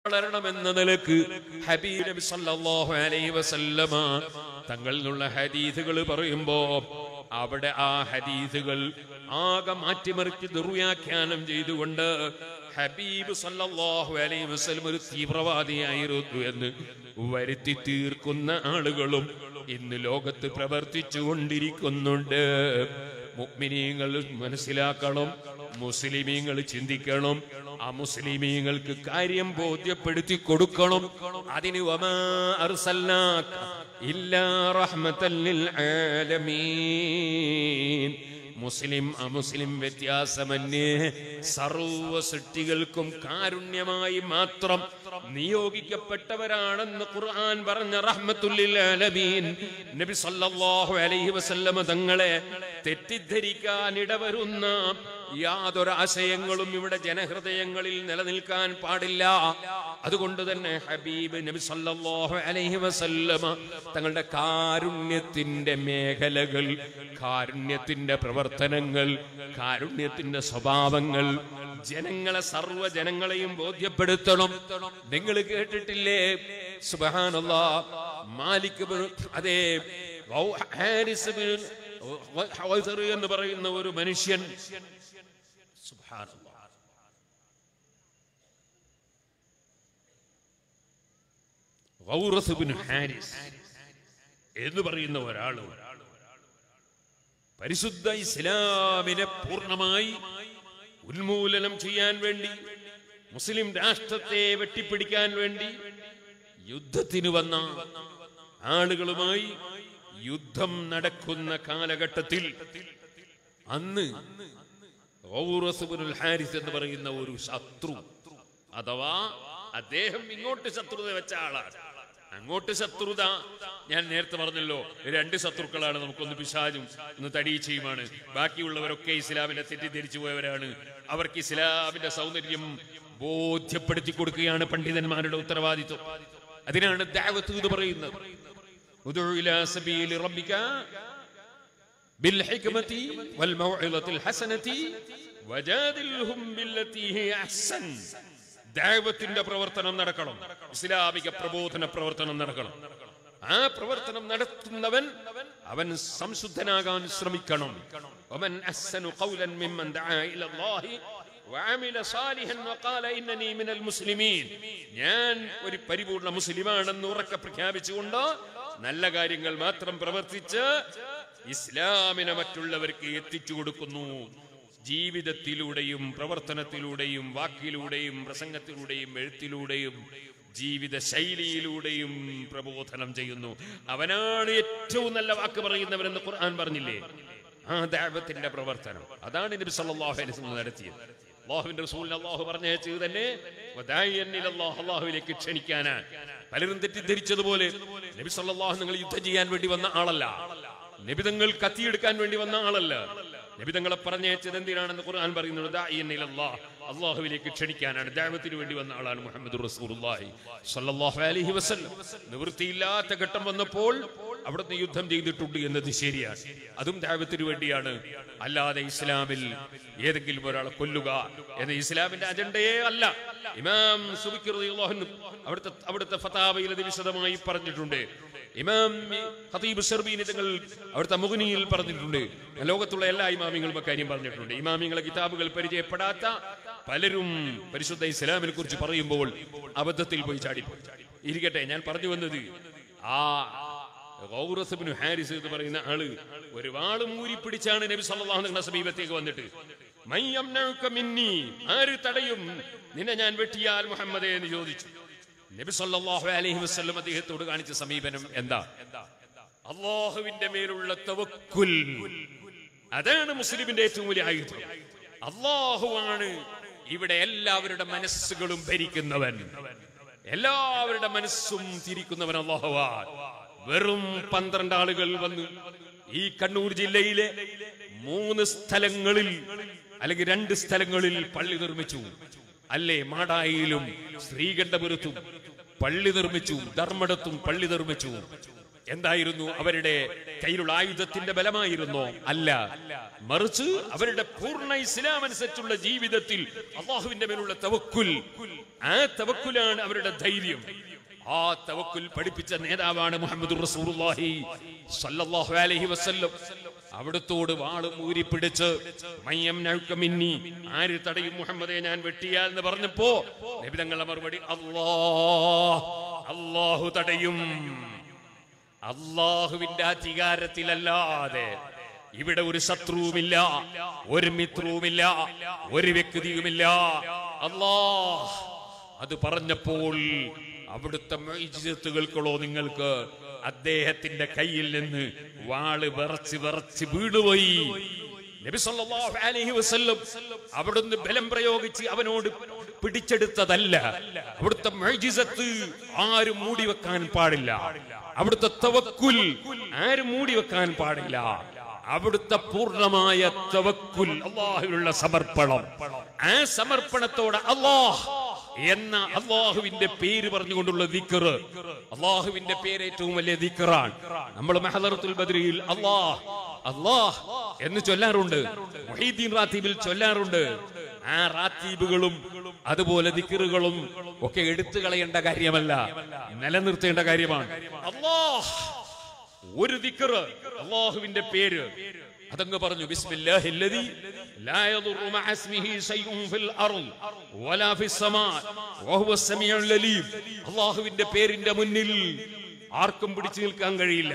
വളരണമെന്ന നിലക്ക് ഹബീബ് നബി സല്ലല്ലാഹു അലൈഹി വസല്ലമ തങ്ങളിൽ നിന്നുള്ള ഹദീസുകൾ പറയുമ്പോ അവിടെ ആ ഹദീസുകൾ ആകെ മാറ്റിമറിച്ച് ദുർവ്യാഖ്യാനം ചെയ്തുകൊണ്ട് ഹബീബ് സല്ലല്ലാഹു അലൈഹി വസല്ലം ഒരു തീവ്രവാദിയായിരുന്നു എന്ന് വരുത്തി തീർക്കുന്ന ആളുകളും ഇന്ന് ലോകത്ത് പ്രവർത്തിച്ചു കൊണ്ടിരിക്കുന്നുണ്ട് മുഅ്മിനീങ്ങൾ മനസ്സിലാക്കണം മുസ്ലിമീങ്ങൾ ചിന്തിക്കണം ആ മുസ്ലിമീങ്ങൾക്ക് കാര്യം ബോധ്യപ്പെടുത്തി കൊടുക്കണം അതിന് വമാ അർസൽനാക ഇല്ലാ റഹ്മത്തൻ ലിൽ ആലമീൻ മുസ്ലിം അമുസ്ലിം വ്യത്യാസമന്യേ സർവ സൃഷ്ടികൾക്കും കാരുണ്യമായി മാത്രം നിയോഗിക്കപ്പെട്ടവരാണെന്ന് ഖുർആൻ പറഞ്ഞ റഹ്മത്തുല്ലിൽ ആലമീൻ നബി സല്ലല്ലാഹു അലൈഹി വസല്ലമ തങ്ങളെ തെറ്റിദ്ധരിക്കാൻ ഇടവരുന്ന യാതൊരു ആശയങ്ങളും ഇവിടെ ജനഹൃദയങ്ങളിൽ നിലനിൽക്കാൻ പാടില്ല അതുകൊണ്ട് തന്നെ ഹബീബ് നബി സല്ലല്ലാഹു അലൈഹി വസല്ലമ തങ്ങളുടെ കാരുണ്യത്തിന്റെ മേഖലകൾ കാരുണ്യത്തിന്റെ പ്രവർത്തനങ്ങൾ കാരുണ്യത്തിന്റെ സ്വഭാവങ്ങൾ ജനങ്ങളെ സർവ്വ ജനങ്ങളെയും ബോധ്യപ്പെടുത്തണം നിങ്ങൾ കേട്ടിട്ടില്ലേ സുബഹാനല്ലാ മാലിക് ബിൻ- അതേ ഗൗ- ഹാരിസ് ബിൻ ഹൗസർ എന്ന് പറയുന്ന ഒരു മനുഷ്യൻ സുബ്ഹാനല്ലാ. ഗൗറസ് ബിൻ ഹാരിസ് എന്ന് പറയുന്ന ഒരാള് പരിശുദ്ധ ഇസ്ലാമിനെ പൂർണ്ണമായി ഉന്മൂലനം ചെയ്യാൻ വേണ്ടി മുസ്ലിം രാഷ്ട്രത്തെ വെട്ടിപ്പിടിക്കാൻ വേണ്ടി യുദ്ധത്തിന് വന്ന ആളുകളുമായി യുദ്ധം നടക്കുന്ന കാലഘട്ടത്തിൽ അന്ന് ഔറസ് ബിനുൽ ഹാരിസ് എന്ന് പറയുന്ന ഒരു ശത്രു അഥവാ അദ്ദേഹം ഇങ്ങോട്ട് ശത്രുത വെച്ച ആളാണ് അങ്ങോട്ട് ശത്രുത ഞാൻ നേരത്തെ പറഞ്ഞല്ലോ രണ്ട് ശത്രുക്കളാണ് നമുക്കൊന്ന് പിശാചും ഒന്ന് തടീച്ചയുമാണ് ബാക്കിയുള്ളവരൊക്കെ ഇസ്ലാമിനെ തെറ്റിദ്ധരിച്ചു പോയവരാണ് അവർക്ക് ഇസ്ലാമിന്റെ സൗന്ദര്യം ബോധ്യപ്പെടുത്തി കൊടുക്കുകയാണ് പണ്ഡിതന്മാരുടെ ഉത്തരവാദിത്വം അതിനാണ് ദാവത്ത് എന്ന് പറയുന്നത് ഉദു ഇലാ സബീലി റബ്ബിക بالحكمة والموعظة الحسنة وجادلهم بالتي هي أحسن ദൈവത്തിന്റെ പ്രവർത്തനം നടക്കണം ഇസ്ലാമിക പ്രബോധന പ്രവർത്തനം നടക്കണം ആ പ്രവർത്തനം നടത്തുന്നവൻ അവൻ സംശുദ്ധനാകാൻ ശ്രമിക്കണം ومن أحسن قولا ممن دعا إلى الله وعمل صالحا وقال إنني من المسلمين ഞാൻ ഒരു പരിപൂർണ മുസ്ലിമാണെന്ന് ഉറക്കെ പ്രഖ്യാപിച്ചുകൊണ്ട് നല്ല കാര്യങ്ങൾ മാത്രം പ്രവർത്തിച്ച് ഇസ്ലാമിനെ മറ്റുള്ളവർക്ക് എത്തിച്ചു കൊടുക്കുന്നു ജീവിതത്തിലൂടെയും പ്രവർത്തനത്തിലൂടെയും വാക്കിലൂടെയും പ്രസംഗത്തിലൂടെയും എഴുത്തിലൂടെയും ജീവിത ശൈലിയിലൂടെയും പ്രബോധനം ചെയ്യുന്നു അവനാണ് ഏറ്റവും നല്ല വാക്ക് പറയുന്നവരെന്ന് ഖുർആൻ പറഞ്ഞില്ലേ ആ ദൈവത്തിന്റെ പ്രവർത്തനം അതാണ് നബി സല്ലല്ലാഹു അലൈഹി വസല്ലം നടത്തിയത് അള്ളാഹുവിന്റെ റസൂലിനെ അള്ളാഹു പറഞ്ഞയച്ചത് തന്നെ വദാഇയൻ ഇലല്ലാഹ് അള്ളാഹുവിലേക്ക് ക്ഷണിക്കാനാണ് പലരും തെറ്റിദ്ധരിച്ചതുപോലെ നബി സല്ലല്ലാഹു നിങ്ങൾ യുദ്ധം ചെയ്യാൻ വേണ്ടി വന്ന ആളല്ല നബിതങ്ങൾ കത്തിയെടുക്കാൻ വേണ്ടി വന്ന ആളല്ല നബിതങ്ങളെ പറഞ്ഞയച്ചത് എന്തിനാണെന്ന് ഖുർആൻ പറയുന്നത് ദാഇയൻ ഇലല്ലാഹ് അള്ളാഹുവിലേക്ക് ക്ഷണിക്കാനാണ് ദൈവത്തിന് വേണ്ടി വന്ന ആളാണ് മുഹമ്മദ് റസൂലുള്ളാഹി സ്വല്ലല്ലാഹു അലൈഹി വസല്ലം നിവൃത്തിയില്ലാത്ത ഘട്ടം വന്നപ്പോൾ അവിടുന്ന് യുദ്ധം ചെയ്തിട്ടുണ്ട് എന്നത് ശരിയാണ് അതും ദൈവത്തിന് വേണ്ടിയാണ് അല്ലാതെ ഇസ്ലാമിൽ ഏതെങ്കിലും ഒരാളെ കൊല്ലുക എന്ന ഇസ്ലാമിന്റെ അജണ്ടയേ അല്ല ഇമാം സുബിക്ക് റളിയല്ലാഹു അൻഹു അവിടുത്തെ അവിടുത്തെ ഫതാവയിൽ അത് വിശദമായി പറഞ്ഞിട്ടുണ്ട് ഇമാം ഖതീബ് ഷർബീനി തങ്ങൾ അവിടുത്തെ മുഗനിയിൽ പറഞ്ഞിട്ടുണ്ട് ലോകത്തുള്ള എല്ലാ ഇമാമിങ്ങളും അക്കാര്യം പറഞ്ഞിട്ടുണ്ട് ഇമാമിങ്ങളെ കിതാബുകൾ പരിചയപ്പെടാത്ത പലരും പരിശുദ്ധ ഇസ്ലാമിനെ കുറിച്ച് പറയുമ്പോൾ അബദ്ധത്തിൽ പോയി ചാടിപ്പോയി ഇരിക്കട്ടെ ഞാൻ പറഞ്ഞു വന്നത് ആ ഗൗറസ് ഇബ്നു ഹാരിസ് എന്ന് പറയുന്ന ആള് ഒരു വാളും ഊരി പിടിച്ചാണ് നബി സല്ലല്ലാഹു അലൈഹി വസല്ലം സമീപത്തേക്ക് വന്നിട്ട് മൻ യംനഉക മിന്നി ആര് തടയും നിന്നെ ഞാൻ വെട്ടിയാൽ മുഹമ്മദേ എന്ന് ചോദിച്ചു നബി സല്ലല്ലാഹു അലൈഹി വസല്ലം അദ്ദേഹത്തോട് കാണിച്ച സമീപനം എന്താ അള്ളാഹുവിന്റെ മേലുള്ള തവക്കുൽ അതാണ് മുസ്ലിമിന്റെ ഏറ്റവും വലിയ ആയുധം അള്ളാഹുവാണ് ഇവിടെ എല്ലാവരുടെ മനസ്സുകളും ഭരിക്കുന്നവൻ എല്ലാവരുടെ മനസ്സും തിരിക്കുന്നവൻ അള്ളാഹുവാൻ വെറും പന്ത്രണ്ട് ആളുകൾ വന്നു ഈ കണ്ണൂർ ജില്ലയിലെ മൂന്ന് സ്ഥലങ്ങളിൽ അല്ലെങ്കിൽ രണ്ട് സ്ഥലങ്ങളിൽ പള്ളി നിർമ്മിച്ചു അല്ലേ മാടായിലും ശ്രീകണ്ഠപുരത്തും പള്ളി നിർമ്മിച്ചു ധർമ്മടത്തും പള്ളി നിർമ്മിച്ചു എന്തായിരുന്നു അവരുടെ കയ്യിലുള്ള ആയുധത്തിന്റെ ബലമായിരുന്നോ അല്ല മറിച്ച് അവരുടെ പൂർണ്ണ ഇസ്ലാം അനുസരിച്ചുള്ള ജീവിതത്തിൽ അള്ളാഹുവിന്റെ മേലുള്ള തവക്കുൽ ആ തവക്കുലാണ് അവരുടെ ധൈര്യം ആ തവക്കുൽ പഠിപ്പിച്ച നേതാവാണ് മുഹമ്മദ് റസൂലുള്ളാഹി സല്ലല്ലാഹു അലൈഹി വസല്ലം അവിടത്തോട് വാളും ഊരി പിടിച്ച് മയ്യം നൗക മിന്നി ആര് തടയും മുഹമ്മദെ ഞാൻ വെട്ടിയാൽ എന്ന് പറഞ്ഞപ്പോ നബിതങ്ങളുടെ മറുപടി അല്ലാഹ് അല്ലാഹു തടയും അള്ളാഹുവിന്റെ അധികാരത്തിലല്ലാതെ ഇവിടെ ഒരു ശത്രുവുമില്ല ഒരു മിത്രവുമില്ല ഒരു വ്യക്തിയുമില്ല അല്ലാഹ് അത് പറഞ്ഞപ്പോൾ അവിടുത്തെ മൈജിത്തുകൾക്കുള്ളോ നിങ്ങൾക്ക് അദ്ദേഹത്തിന്റെ കയ്യിൽ നിന്ന് വാള് വിറച്ച് വിറച്ച് വീണുപോയി നബി സല്ലല്ലാഹു അലൈഹി വസല്ലം അവിടുന്ന് ബലം പ്രയോഗിച്ച് അവനോട് പിടിച്ചെടുത്തതല്ല അവിടുത്തെ മൈജിസത്ത് ആരും മൂടി വെക്കാൻ പാടില്ല അവിടുത്തെ തവക്കുൽ ആരും മൂടി വെക്കാൻ പാടില്ല അവിടുത്തെ പൂർണ്ണമായ തവക്കുൽ അള്ളാഹുവിനുള്ള സമർപ്പണം ആ സമർപ്പണത്തോടെ അള്ളാഹ് എന്ന അള്ളാഹുവിന്റെ പേര് പറഞ്ഞുകൊണ്ടുള്ള ദിക്കറ് അള്ളാഹുവിന്റെ പേര് ഏറ്റവും വലിയ ദിക്കറാണ് നമ്മൾ മെഹദറത്തുൽ ബദ്രിയിൽ അള്ളാഹ് അള്ളാഹ് എന്ന് ചൊല്ലാറുണ്ട് മുഹീദ്ദീൻ റാത്തീബിൽ ചൊല്ലാറുണ്ട് ആ റാത്തീബുകളും അതുപോലെ ദിക്കറുകളും ഒക്കെ എടുത്തു കളയേണ്ട കാര്യമല്ല നിലനിർത്തേണ്ട കാര്യമാണ് അള്ളാഹ് ഒരു ദിക്കറ് അള്ളാഹുവിന്റെ പേര് അതങ്ങ് പറഞ്ഞു ബിസ്മില്ലാഹില്ലദി ലാ യദുറു മഅ ഇസ്മിഹി ശൈഉൻ ഫിൽ അർള് വലാ ഫിസ് സമാ വഹുവ സമീഉൽ അലീം അള്ളാഹുവിന്റെ പേരിന്റെ മുന്നിൽ ആർക്കും പിടിച്ചു നിൽക്കാൻ കഴിയില്ല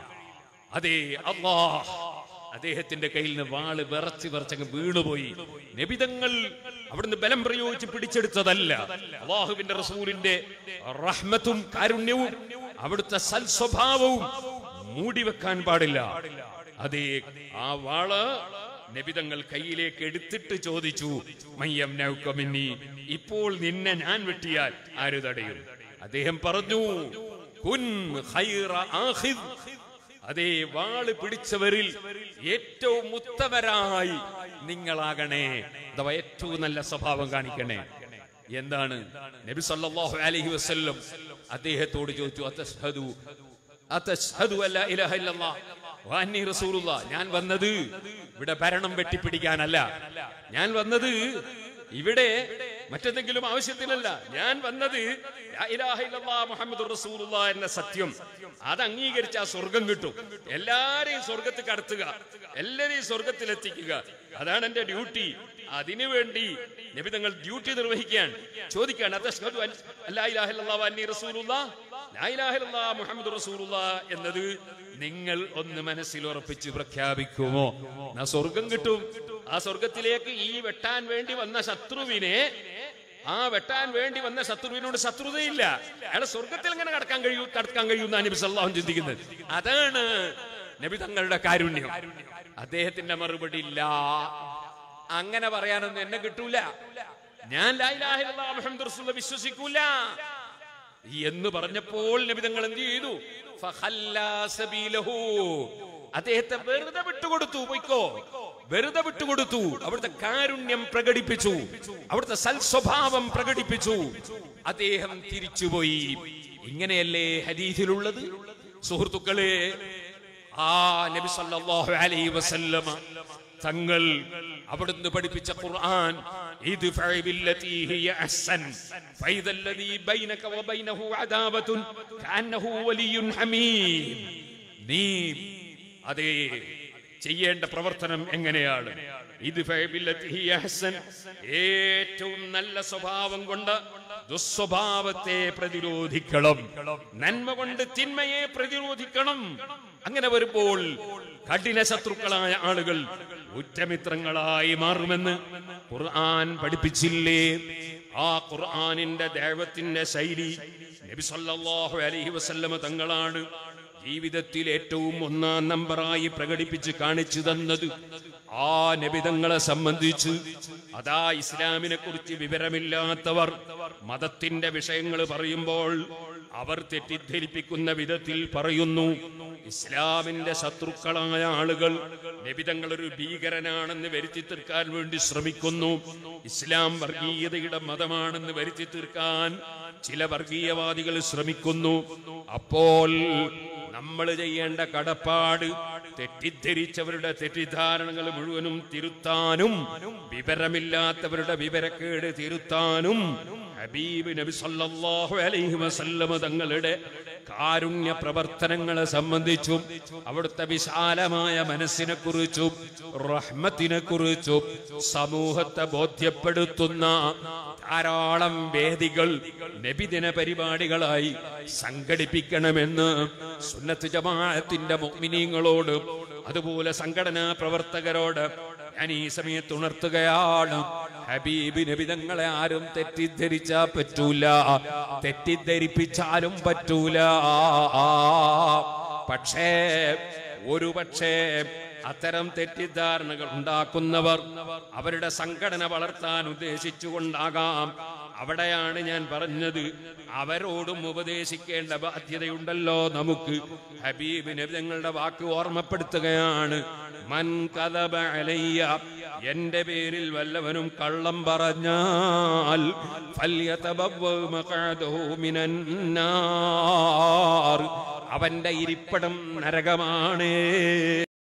അതെ അള്ളാഹ് അദ്ദേഹത്തിന്റെ കയ്യിൽ നിന്ന് വാള് വിറച്ച് വിറച്ചങ്ങ് വീണുപോയി നബിതങ്ങൾ അവിടുന്ന് ബലം പ്രയോഗിച്ച് പിടിച്ചെടുത്തതല്ല അള്ളാഹുവിന്റെ റസൂലിന്റെ റഹ്മത്തും കാരുണ്യവും അവിടുത്തെ സൽസ്വഭാവവും മൂടിവെക്കാൻ പാടില്ല അതെ ആ വാള് നബിതങ്ങൾ കയ്യിലേക്ക് എടുത്തിട്ട് ചോദിച്ചു മയ്യം നൗക്കമിന്നി ഇപ്പോൾ നിന്നെ ഞാൻ വെട്ടിയാൽ ആര് തടയും അദ്ദേഹം പറഞ്ഞു കുൻ ഖൈറ ആഖിദ് അതേ വാള് പിടിച്ചവരിൽ ഏറ്റവും ഉത്തമരായി നിങ്ങളാകണേ അഥവാ ഏറ്റവും നല്ല സ്വഭാവം കാണിക്കണേ എന്താണ് നബി സല്ലല്ലാഹു അലൈഹി വസല്ലം അദ്ദേഹത്തോട് ചോദിച്ചു അതഷ്ഹദു അതഷ്ഹദു അല്ലാ ഇലാഹ ഇല്ലല്ലാഹ് വ അന്നി റസൂലുള്ളാഹ് ഞാൻ വന്നത് ഇവിടെ ഭരണം വെട്ടിപ്പിടിക്കാനല്ല ഞാൻ വന്നത് ഇവിടെ മറ്റെന്തെങ്കിലും ആവശ്യത്തിനല്ല ഞാൻ വന്നത് ലാ ഇലാഹ ഇല്ലല്ലാഹ് മുഹമ്മദുർ റസൂലുള്ളാഹ് എന്ന സത്യം അത് അംഗീകരിച്ച ആ സ്വർഗം കിട്ടും എല്ലാരെയും സ്വർഗത്തിൽ കടത്തുക എല്ലാരെയും സ്വർഗത്തിലെത്തിക്കുക അതാണ് എന്റെ ഡ്യൂട്ടി അതിനുവേണ്ടി നബി തങ്ങൾ ഡ്യൂട്ടി നിർവഹിക്കാൻ ചോദിക്കാൻ അതഷ്ഹദു അൻ ലാ ഇലാഹ ഇല്ലല്ലാഹ് വ അന്നി റസൂലുള്ളാഹ് ലാ ഇലാഹ ഇല്ലല്ലാഹ് മുഹമ്മദുർ റസൂലുള്ളാഹ് എന്നത് നിങ്ങൾ ഒന്ന് മനസ്സിൽ ഉറപ്പിച്ച് പ്രഖ്യാപിക്കുമോ എന്നാ സ്വർഗം കിട്ടും ആ സ്വർഗത്തിലേക്ക് ഈ വെട്ടാൻ വേണ്ടി വന്ന ശത്രുവിനെ ആ വെട്ടാൻ വേണ്ടി വന്ന ശത്രുവിനോട് ശത്രുതയില്ല അയാളെ സ്വർഗത്തിൽ എങ്ങനെ കടക്കാൻ കഴിയൂ കടക്കാൻ കഴിയുന്ന നബി സല്ലാഹു ചിന്തിക്കുന്നത് അതാണ് നബി തങ്ങളുടെ കാരുണ്യം അദ്ദേഹത്തിന്റെ മറുപടി ഇല്ല അങ്ങനെ പറയാനൊന്നും എന്നെ കിട്ടൂല ഞാൻ ലാ ഇലാഹ ഇല്ലല്ലാഹ് മുഹമ്മദ് റസൂലുള്ളാഹ് വിശ്വസിക്കൂല എന്ന് പറഞ്ഞപ്പോൾ നബി തങ്ങൾ എന്ത് ചെയ്തു ഫഖല്ലാ സബീലഹു. അദ്ദേഹത്തെ വെറുതെ വിട്ടുകൊടുത്തു പൊയ്ക്കോ വെറുതെ വിട്ടുകൊടുത്തു അവിടുത്തെ കാരുണ്യം പ്രകടിപ്പിച്ചു അവിടുത്തെ സൽസ്വഭാവം പ്രകടിപ്പിച്ചു അദ്ദേഹം തിരിച്ചുപോയി ഇങ്ങനെയല്ലേ ഹദീസിലുള്ളത് സുഹൃത്തുക്കളെ ആ നബി സല്ലല്ലാഹു അലൈഹി വസല്ലമ തങ്ങൾ അവിടുന്ന് പഠിപ്പിച്ച ഖുർആൻ ഇദ്ഫഅ ബില്ലതി ഹിയ അഹ്സൻ ഫൈദ അല്ലദീ ബൈനക വബൈനഹു അദാവത്തുൻ കഅന്നഹു വലിയ്യുൻ ഹമീം നീ അതേ ചെയ്യേണ്ട പ്രവർത്തനം എങ്ങനെയാണ് ഇദ്ഫഅ ബില്ലതി ഹിയ അഹ്സൻ ഏറ്റവും നല്ല സ്വഭാവം കൊണ്ട് ദുസ്വഭാവത്തെ പ്രതിരോധിക്കണം നന്മ കൊണ്ട് തിന്മയെ പ്രതിരോധിക്കണം അങ്ങനെ വരുമ്പോൾ കഠിന ശത്രുക്കളായ ആളുകൾ ഉറ്റമിത്രങ്ങളായി മാറുമെന്ന് ഖുർആൻ പഠിപ്പിച്ചില്ലേ ആ ഖുർആനിന്റെ ദൈവത്തിന്റെ ശൈലി നബി സല്ലല്ലാഹു അലൈഹി വസല്ലമ തങ്ങളാണ് ജീവിതത്തിൽ ഏറ്റവും ഒന്നാം നമ്പറായി പ്രകടിപ്പിച്ച് കാണിച്ചു തന്നത് ആ നബിതങ്ങളെ സംബന്ധിച്ച് അതാ ഇസ്ലാമിനെ കുറിച്ച് വിവരമില്ലാത്തവർ മതത്തിന്റെ വിഷയങ്ങൾ പറയുമ്പോൾ അവർ തെറ്റിദ്ധരിപ്പിക്കുന്ന വിധത്തിൽ പറയുന്നു ഇസ്ലാമിന്റെ ശത്രുക്കളായ ആളുകൾ നബിതങ്ങൾ ഒരു ഭീകരനാണെന്ന് വരുത്തി തീർക്കാൻ വേണ്ടി ശ്രമിക്കുന്നു ഇസ്ലാം വർഗീയതയുടെ മതമാണെന്ന് വരുത്തി തീർക്കാൻ ചില വർഗീയവാദികൾ ശ്രമിക്കുന്നു അപ്പോൾ നമ്മൾ ചെയ്യേണ്ട കടപ്പാട് തെറ്റിദ്ധരിച്ചവരുടെ തെറ്റിദ്ധാരണകൾ മുഴുവനും തിരുത്താനും വിവരമില്ലാത്തവരുടെ വിവരക്കേട് തിരുത്താനും ഹബീബ് നബി സല്ലല്ലാഹു അലൈഹി വസല്ലമ തങ്ങളുടെ കാരുണ്യ പ്രവർത്തനങ്ങളെ സംബന്ധിച്ചും അവിടുത്തെ വിശാലമായ മനസ്സിനെ കുറിച്ചും റഹ്മത്തിനെ കുറിച്ചും സമൂഹത്തെ ബോധ്യപ്പെടുത്തുന്ന ധാരാളം വേദികൾ നബിദിന പരിപാടികളായി സംഘടിപ്പിക്കണമെന്ന് സുന്നത്ത് ജമാഅത്തിന്റെ മുഅ്മിനീങ്ങളോട് അതുപോലെ സംഘടനാ പ്രവർത്തകരോട് ഞാൻ ഈ സമയത്ത് ഉണർത്തുകയാണ് ഹബീബ് നബിതങ്ങളെ ആരും തെറ്റിദ്ധരിച്ചാ പറ്റൂല തെറ്റിദ്ധരിപ്പിച്ചാലും പറ്റൂല പക്ഷേ ഒരു പക്ഷേ അത്തരം തെറ്റിദ്ധാരണകൾ ഉണ്ടാക്കുന്നവർ അവരുടെ സംഘടന വളർത്താൻ ഉദ്ദേശിച്ചുകൊണ്ടാകാം അവിടെയാണ് ഞാൻ പറഞ്ഞത് അവരോടും ഉപദേശിക്കേണ്ട ബാധ്യതയുണ്ടല്ലോ നമുക്ക് ഹബീബ് നബിതങ്ങളുടെ വാക്ക് ഓർമ്മപ്പെടുത്തുകയാണ് മൻ കഥബ അലയ്യ എന്റെ പേരിൽ വല്ലവനും കള്ളം പറഞ്ഞാൽ ഫല്യതബവ്വ മഖഅദഹു മിനന്നാർ. അവന്റെ ഇരിപ്പിടം നരകമാണ്